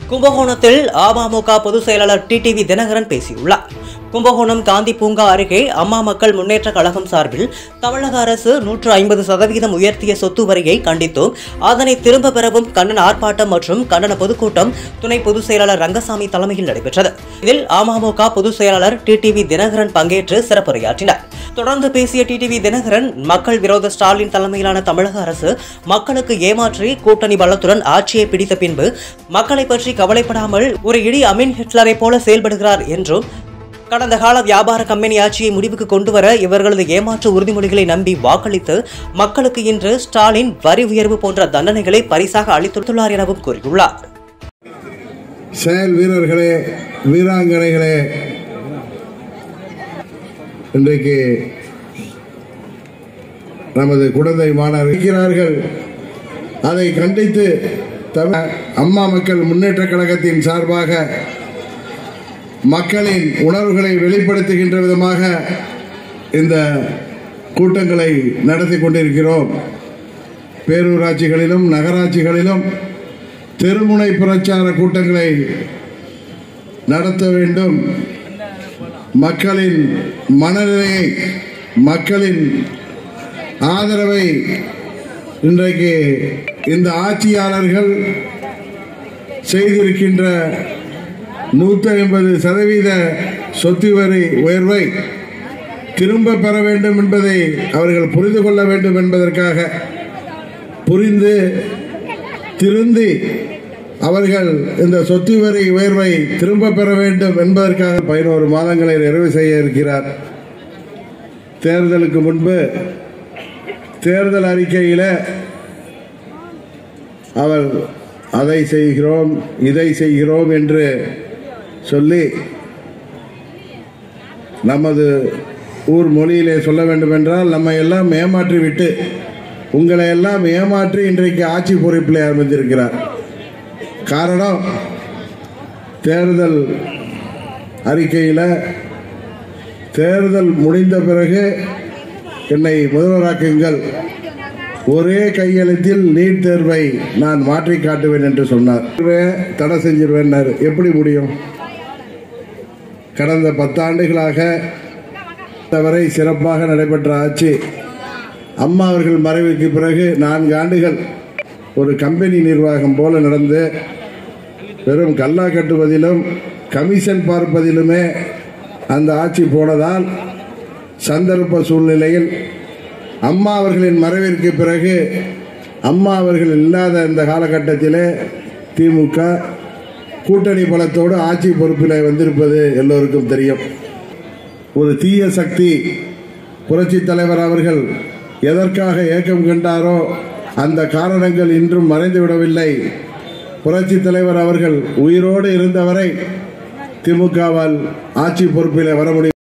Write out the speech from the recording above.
கும்பகோணத்தில் அமமுக பொதுச் செயலாளர் டிடிவி தினகரன் பேசியுள்ளார் கும்பகோணம் காந்தி பூங்கா அருகே அம்மா மக்கள் முன்னேற்ற கழகம் சார்பில் தமிழக அரசு நூற்று ஐம்பது சதவீதம் உயர்த்திய சொத்து வரியை கண்டித்தும் அதனை திரும்ப பெறவும் கண்டன ஆர்ப்பாட்டம் மற்றும் கண்டன பொதுக்கூட்டம் துணை பொதுச் செயலாளர் ரங்கசாமி தலைமையில் நடைபெற்றது இதில் அமமுக பொதுச் செயலாளர் டிடிவி தினகரன் பங்கேற்று சிறப்புரையாற்றினார் தொடர்ந்து பேசிய டிடிவி தினகரன் மக்கள் விரோத ஸ்டாலின் தலைமையிலான தமிழக அரசு மக்களுக்கு ஏமாற்றி கூட்டணி பலத்துடன் ஆட்சியை பிடித்த பின்பு மக்களை பற்றி கவலைப்படாமல் ஒரு இடி அமீன் ஹிட்லரை போல செயல்படுகிறார் என்றும் கடந்த கால வியாபார கம்பெனி ஆட்சியை முடிவுக்கு கொண்டுவர இவர்களது ஏமாற்று உறுதிமொழிகளை நம்பி வாக்களித்து மக்களுக்கு இன்று ஸ்டாலின் வரி உயர்வு போன்ற தண்டனைகளை பரிசாக அளித்துள்ளார் எனவும் கூறியுள்ளார் செயல் வீரர்களே வீராங்கனைகளே இன்றைக்கு நமது குழந்தை மாணவர் இருக்கிறார்கள் அதை கண்டித்து தமிழ் அம்மா மக்கள் முன்னேற்ற கழகத்தின் சார்பாக மக்களின் உணர்வுகளை வெளிப்படுத்துகின்ற விதமாக இந்த கூட்டங்களை நடத்தி கொண்டிருக்கிறோம் பேரூராட்சிகளிலும் நகராட்சிகளிலும் தெருமுனை பிரச்சார கூட்டங்களை நடத்த வேண்டும் மக்களின் மனநிலையை மக்களின் ஆதரவை இன்றைக்கு இந்த ஆட்சியாளர்கள் செய்திருக்கின்ற நூற்றி ஐம்பது சதவீத சொத்து வரி உயர்வை திரும்ப பெற வேண்டும் என்பதை அவர்கள் புரிந்து கொள்ள வேண்டும் என்பதற்காக புரிந்து திருந்தி அவர்கள் இந்த சொத்து வரி உயர்வை திரும்ப பெற வேண்டும் என்பதற்காக பதினோரு மாதங்களை நிறைவு செய்ய இருக்கிறார் தேர்தலுக்கு முன்பு தேர்தல் அறிக்கையில் அவர் அதை செய்கிறோம் இதை செய்கிறோம் என்று சொல்லி நமது ஊர் மொழியிலே சொல்ல வேண்டும் என்றால் நம்ம எல்லாம் ஏமாற்றி விட்டு உங்களை எல்லாம் ஏமாற்றி இன்றைக்கு ஆட்சி பொறுப்பில் அமர்ந்திருக்கிறார் காரணம் தேர்தல் அறிக்கையில் தேர்தல் முடிந்த பிறகு என்னை முதல்வராக்குங்கள் ஒரே கையெழுத்தில் நீட் தேர்வை நான் மாற்றி காட்டுவேன் என்று சொன்னார் தடை செஞ்சிருவேன் எப்படி முடியும் கடந்த பத்தாண்டுகளாக வரை சிறப்பாக நடைபெற்ற ஆட்சி அம்மா அவர்கள் மறைவுக்கு பிறகு நான்கு ஆண்டுகள் ஒரு கம்பெனி நிர்வாகம் போல நடந்து வெறும் கல்லா கட்டுவதிலும் கமிஷன் பார்ப்பதிலுமே அந்த ஆட்சி போனதால் சந்தர்ப்ப சூழ்நிலையில் அம்மா அவர்களின் மறைவிற்கு பிறகு அம்மா அவர்கள் இல்லாத இந்த காலகட்டத்திலே திமுக கூட்டணி பலத்தோடு ஆட்சி பொறுப்பில் வந்திருப்பது எல்லோருக்கும் தெரியும் ஒரு தீய சக்தி புரட்சி தலைவர் அவர்கள் எதற்காக ஏக்கம் கண்டாரோ அந்த காரணங்கள் இன்றும் மறைந்துவிடவில்லை புரட்சி தலைவர் அவர்கள் உயிரோடு இருந்தவரை திமுகவால் ஆட்சி பொறுப்பில் வர முடியும்